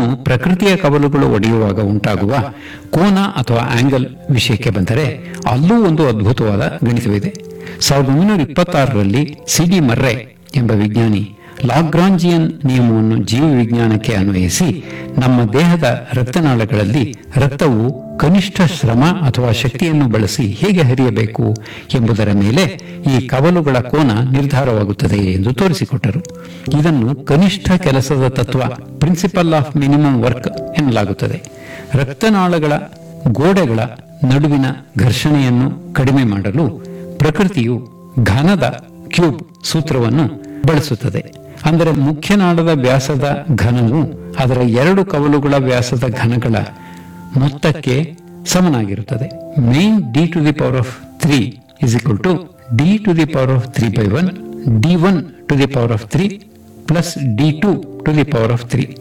ಇನ್ನು ಪ್ರಕೃತಿಯ ಕವಲುಗಳು ಒಡೆಯುವಾಗ ಉಂಟಾಗುವ ಕೋನ ಅಥವಾ ಆಂಗಲ್ ವಿಷಯಕ್ಕೆ ಬಂದರೆ ಅಲ್ಲೂ ಒಂದು ಅದ್ಭುತವಾದ ಗಣಿತವಿದೆ ಸಾವಿರದ ಒಂಬೈನೂರ ಇಪ್ಪತ್ತಾರರಲ್ಲಿ ಸಿ ಡಿ ಮರ್ರೆ ಎಂಬ ವಿಜ್ಞಾನಿ ಲಾಗ್ರಾಂಜಿಯನ್ ನಿಯಮವನ್ನು ಜೀವ ವಿಜ್ಞಾನಕ್ಕೆ ಅನ್ವಯಿಸಿ ನಮ್ಮ ದೇಹದ ರಕ್ತನಾಳಗಳಲ್ಲಿ ರಕ್ತವು ಕನಿಷ್ಠ ಶ್ರಮ ಅಥವಾ ಶಕ್ತಿಯನ್ನು ಬಳಸಿ ಹೇಗೆ ಹರಿಯಬೇಕು ಎಂಬುದರ ಮೇಲೆ ಈ ಕವಲುಗಳ ಕೋನ ನಿರ್ಧಾರವಾಗುತ್ತದೆ ಎಂದು ತೋರಿಸಿಕೊಟ್ಟರು ಇದನ್ನು ಕನಿಷ್ಠ ಕೆಲಸದ ತತ್ವ ಪ್ರಿನ್ಸಿಪಲ್ ಆಫ್ ಮಿನಿಮಮ್ ವರ್ಕ್ ಎನ್ನಲಾಗುತ್ತದೆ ರಕ್ತನಾಳಗಳ ಗೋಡೆಗಳ ನಡುವಿನ ಘರ್ಷಣೆಯನ್ನು ಕಡಿಮೆ ಮಾಡಲು ಪ್ರಕೃತಿಯು ಘನದ ಕ್ಯೂಬ್ ಸೂತ್ರವನ್ನು ಬಳಸುತ್ತದೆ ಅಂದರೆ ಮುಖ್ಯ ನಾಳದ ವ್ಯಾಸದ ಘನವು ಅದರ ಎರಡು ಕವಲುಗಳ ವ್ಯಾಸದ ಘನಗಳ ಮೊತ್ತಕ್ಕೆ ಸಮನಾಗಿರುತ್ತದೆ main D to the power of three is equal to D to the power of three by one D one to the power of three plus D two to the power of three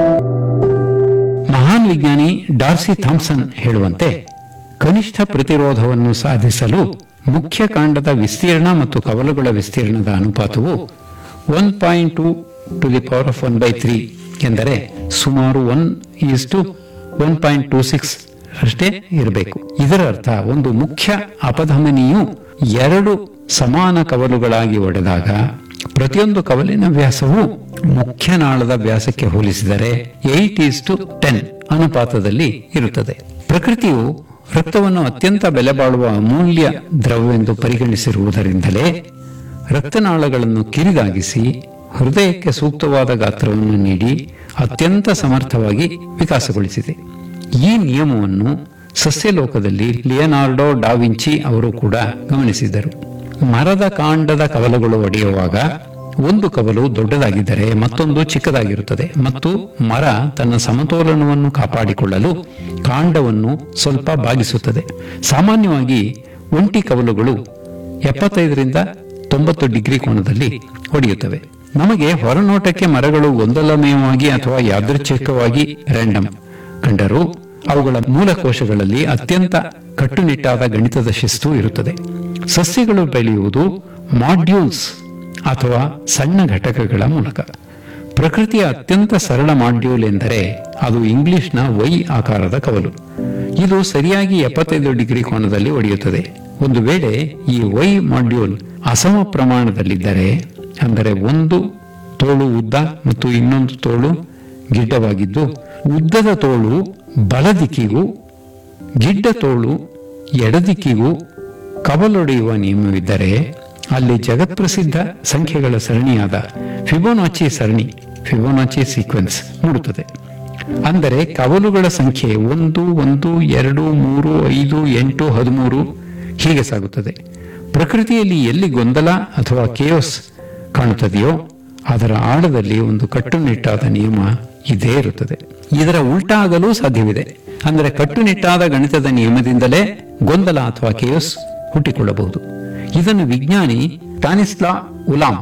ಮಹಾನ್ ವಿಜ್ಞಾನಿ Darcy Thomson ಹೇಳುವಂತೆ ಕನಿಷ್ಠ ಪ್ರತಿರೋಧವನ್ನು ಸಾಧಿಸಲು ಮುಖ್ಯ ಕಾಂಡದ ವಿಸ್ತೀರ್ಣ ಮತ್ತು ಕವಲುಗಳ ವಿಸ್ತೀರ್ಣದ ಅನುಪಾತವು one point two to the power of one by three ಎಂದರೆ ಸುಮಾರು one is to one point two six ಅಷ್ಟೇ ಇರಬೇಕು ಇದರ ಅರ್ಥ ಒಂದು ಮುಖ್ಯ ಅಪಧಮನಿಯು ಎರಡು ಸಮಾನ ಕವಲುಗಳಾಗಿ ಒಡೆದಾಗ ಪ್ರತಿಯೊಂದು ಕವಲಿನ ವ್ಯಾಸವು ಮುಖ್ಯ ನಾಳದ ವ್ಯಾಸಕ್ಕೆ ಹೋಲಿಸಿದರೆ ಏಟ್ ಈಸ್ ಟು ಟೆನ್ ಅನುಪಾತದಲ್ಲಿ ಇರುತ್ತದೆ ಪ್ರಕೃತಿಯು ರಕ್ತವನ್ನು ಅತ್ಯಂತ ಬೆಲೆ ಬಾಳುವ ಅಮೂಲ್ಯ ದ್ರವ್ಯವೆಂದು ಪರಿಗಣಿಸಿರುವುದರಿಂದಲೇ ರಕ್ತನಾಳಗಳನ್ನು ಕಿರಿದಾಗಿಸಿ ಹೃದಯಕ್ಕೆ ಸೂಕ್ತವಾದ ಗಾತ್ರವನ್ನು ನೀಡಿ ಅತ್ಯಂತ ಸಮರ್ಥವಾಗಿ ವಿಕಾಸಗೊಳಿಸಿದೆ ಈ ನಿಯಮವನ್ನು ಸಸ್ಯಲೋಕದಲ್ಲಿ ಲಿಯನಾರ್ಡೋ ಡಾವಿಂಚಿ ಅವರು ಕೂಡ ಗಮನಿಸಿದರು ಮರದ ಕಾಂಡದ ಕವಲುಗಳು ಒಡೆಯುವಾಗ ಒಂದು ಕವಲು ದೊಡ್ಡದಾಗಿದ್ದರೆ ಮತ್ತೊಂದು ಚಿಕ್ಕದಾಗಿರುತ್ತದೆ ಮತ್ತು ಮರ ತನ್ನ ಸಮತೋಲನವನ್ನು ಕಾಪಾಡಿಕೊಳ್ಳಲು ಕಾಂಡವನ್ನು ಸ್ವಲ್ಪ ಬಾಗಿಸುತ್ತದೆ ಸಾಮಾನ್ಯವಾಗಿ ಒಂಟಿ ಕವಲುಗಳು ಎಪ್ಪತ್ತೈದರಿಂದ ತೊಂಬತ್ತು ಡಿಗ್ರಿ ಕೋನದಲ್ಲಿ ಒಡೆಯುತ್ತವೆ ನಮಗೆ ಹೊರನೋಟಕ್ಕೆ ಮರಗಳು ಗೊಂದಲಮಯವಾಗಿ ಅಥವಾ ಯಾದೃಚ್ಛಿಕವಾಗಿ ರ್ಯಾಂಡಮ್ ಕಂಡರೂ ಅವುಗಳ ಮೂಲ ಕೋಶಗಳಲ್ಲಿ ಅತ್ಯಂತ ಕಟ್ಟುನಿಟ್ಟಾದ ಗಣಿತದ ಶಿಸ್ತು ಇರುತ್ತದೆ ಸಸ್ಯಗಳು ಬೆಳೆಯುವುದು ಮಾಡ್ಯೂಲ್ಸ್ ಅಥವಾ ಸಣ್ಣ ಘಟಕಗಳ ಮೂಲಕ ಪ್ರಕೃತಿಯ ಅತ್ಯಂತ ಸರಳ ಮಾಡ್ಯೂಲ್ ಎಂದರೆ ಅದು ಇಂಗ್ಲಿಷ್ನ ವೈ ಆಕಾರದ ಕವಲು ಇದು ಸರಿಯಾಗಿ ಎಪ್ಪತ್ತೈದು ಡಿಗ್ರಿ ಕೋನದಲ್ಲಿ ಒಡೆಯುತ್ತದೆ ಒಂದು ವೇಳೆ ಈ ವೈ ಮಾಡ್ಯೂಲ್ ಅಸಮ ಪ್ರಮಾಣದಲ್ಲಿದ್ದರೆ ಅಂದರೆ ಒಂದು ತೋಳು ಉದ್ದ ಮತ್ತು ಇನ್ನೊಂದು ತೋಳು ಗಿಡ್ಡವಾಗಿದ್ದು ಉದ್ದದ ತೋಳು ಬಲದಿಕ್ಕಿಗೂ ಗಿಡ್ಡ ತೋಳು ಎಡದಿಕ್ಕಿಗೂ ಕವಲೊಡೆಯುವ ನಿಯಮವಿದ್ದರೆ ಅಲ್ಲಿ ಜಗತ್ಪ್ರಸಿದ್ಧ ಸಂಖ್ಯೆಗಳ ಸರಣಿಯಾದ ಫಿಬೋನಾಚಿ ಸರಣಿ ಫಿಬೋನಾಚಿ ಸೀಕ್ವೆನ್ಸ್ ಮೂಡುತ್ತದೆ ಅಂದರೆ ಕವಲುಗಳ ಸಂಖ್ಯೆ ಒಂದು ಒಂದು ಎರಡು ಮೂರು ಐದು ಎಂಟು ಹದಿಮೂರು ಹೀಗೆ ಸಾಗುತ್ತದೆ ಪ್ರಕೃತಿಯಲ್ಲಿ ಎಲ್ಲಿ ಗೊಂದಲ ಅಥವಾ ಕೇಯೋಸ್ ಕಾಣುತ್ತದೆಯೋ ಅದರ ಆಳದಲ್ಲಿ ಒಂದು ಕಟ್ಟುನಿಟ್ಟಾದ ನಿಯಮ ಇದೇ ಇರುತ್ತದೆ ಇದರ ಉಲ್ಟಾ ಆಗಲೂ ಸಾಧ್ಯವಿದೆ ಅಂದರೆ ಕಟ್ಟುನಿಟ್ಟಾದ ಗಣಿತದ ನಿಯಮದಿಂದಲೇ ಗೊಂದಲ ಅಥವಾ ಕೇಯೋಸ್ ಹುಟ್ಟಿಕೊಳ್ಳಬಹುದು ಇದನ್ನು ವಿಜ್ಞಾನಿ ತಾನಿಸ್ಲಾ ಉಲಾಂ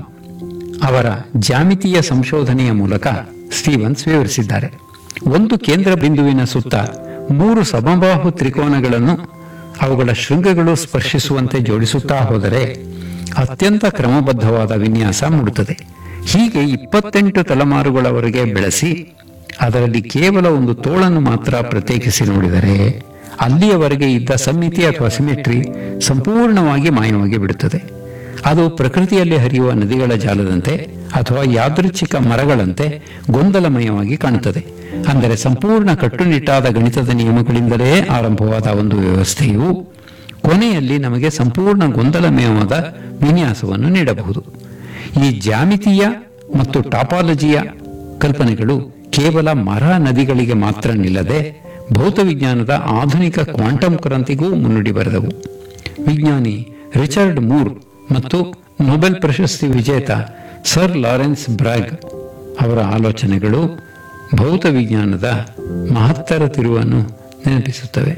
ಅವರ ಜಾಮಿತೀಯ ಸಂಶೋಧನೆಯ ಮೂಲಕ ಸ್ಟೀವನ್ಸ್ ವಿವರಿಸಿದ್ದಾರೆ ಒಂದು ಕೇಂದ್ರ ಬಿಂದುವಿನ ಸುತ್ತ ಮೂರು ಸಮಬಾಹು ತ್ರಿಕೋನಗಳನ್ನು ಅವುಗಳ ಶೃಂಗಗಳು ಸ್ಪರ್ಶಿಸುವಂತೆ ಜೋಡಿಸುತ್ತಾ ಹೋದರೆ ಅತ್ಯಂತ ಕ್ರಮಬದ್ಧವಾದ ವಿನ್ಯಾಸ ಮೂಡುತ್ತದೆ ಹೀಗೆ ಇಪ್ಪತ್ತೆಂಟು ತಲೆಮಾರುಗಳವರೆಗೆ ಬೆಳೆಸಿ ಅದರಲ್ಲಿ ಕೇವಲ ಒಂದು ತೋಳನ್ನು ಮಾತ್ರ ಪ್ರತ್ಯೇಕಿಸಿ ನೋಡಿದರೆ ಅಲ್ಲಿಯವರೆಗೆ ಇದ್ದ ಸಮ್ಮಿತಿ ಅಥವಾ ಸಿಮೆಟ್ರಿ ಸಂಪೂರ್ಣವಾಗಿ ಮಾಯವಾಗಿ ಬಿಡುತ್ತದೆ ಅದು ಪ್ರಕೃತಿಯಲ್ಲಿ ಹರಿಯುವ ನದಿಗಳ ಜಾಲದಂತೆ ಅಥವಾ ಯಾದೃಚ್ಛಿಕ ಮರಗಳಂತೆ ಗೊಂದಲಮಯವಾಗಿ ಕಾಣುತ್ತದೆ ಅಂದರೆ ಸಂಪೂರ್ಣ ಕಟ್ಟುನಿಟ್ಟಾದ ಗಣಿತದ ನಿಯಮಗಳಿಂದಲೇ ಆರಂಭವಾದ ಒಂದು ವ್ಯವಸ್ಥೆಯು ಕೊನೆಯಲ್ಲಿ ನಮಗೆ ಸಂಪೂರ್ಣ ಗೊಂದಲಮಯವಾದ ವಿನ್ಯಾಸವನ್ನು ನೀಡಬಹುದು ಈ ಜಾಮಿತೀಯ ಮತ್ತು ಟಾಪಾಲಜಿಯ ಕಲ್ಪನೆಗಳು ಕೇವಲ ಮರ ನದಿಗಳಿಗೆ ಮಾತ್ರ ನಿಲ್ಲದೆ ಭೌತವಿಜ್ಞಾನದ ಆಧುನಿಕ ಕ್ವಾಂಟಮ್ ಕ್ರಾಂತಿಗೂ ಮುನ್ನುಡಿ ಬರೆದವು ವಿಜ್ಞಾನಿ ರಿಚರ್ಡ್ ಮೂರ್ ಮತ್ತು ನೊಬೆಲ್ ಪ್ರಶಸ್ತಿ ವಿಜೇತ ಸರ್ ಲಾರೆನ್ಸ್ ಬ್ರಾಗ್ ಅವರ ಆಲೋಚನೆಗಳು ಭೌತ ವಿಜ್ಞಾನದ ಮಹತ್ತರ ತಿರುವನ್ನು ನೆನಪಿಸುತ್ತವೆ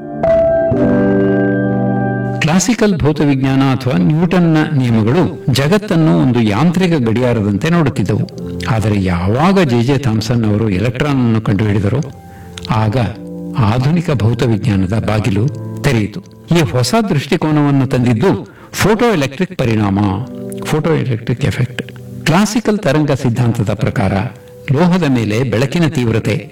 ಕ್ಲಾಸಿಕಲ್ ಭೌತವಿಜ್ಞಾನ ಅಥವಾ ನ್ಯೂಟನ್ನ ನಿಯಮಗಳು ಜಗತ್ತನ್ನು ಒಂದು ಯಾಂತ್ರಿಕ ಗಡಿಯಾರದಂತೆ ನೋಡುತ್ತಿದ್ದವು ಆದರೆ ಯಾವಾಗ ಜೆ ಜೆ ಥಾಮ್ಸನ್ ಅವರು ಎಲೆಕ್ಟ್ರಾನ್ ಅನ್ನು ಕಂಡುಹಿಡಿದರೋ ಆಗ ಆಧುನಿಕ ಭೌತವಿಜ್ಞಾನದ ಬಾಗಿಲು ತೆರೆಯಿತು ಈ ಹೊಸ ದೃಷ್ಟಿಕೋನವನ್ನು ತಂದಿದ್ದು ಫೋಟೋ ಎಲೆಕ್ಟ್ರಿಕ್ ಪರಿಣಾಮ ಫೋಟೋ ಎಲೆಕ್ಟ್ರಿಕ್ ಎಫೆಕ್ಟ್ ಕ್ಲಾಸಿಕಲ್ ತರಂಗ ಸಿದ್ಧಾಂತದ ಪ್ರಕಾರ ಲೋಹದ ಮೇಲೆ ಬೆಳಕಿನ ತೀವ್ರತೆ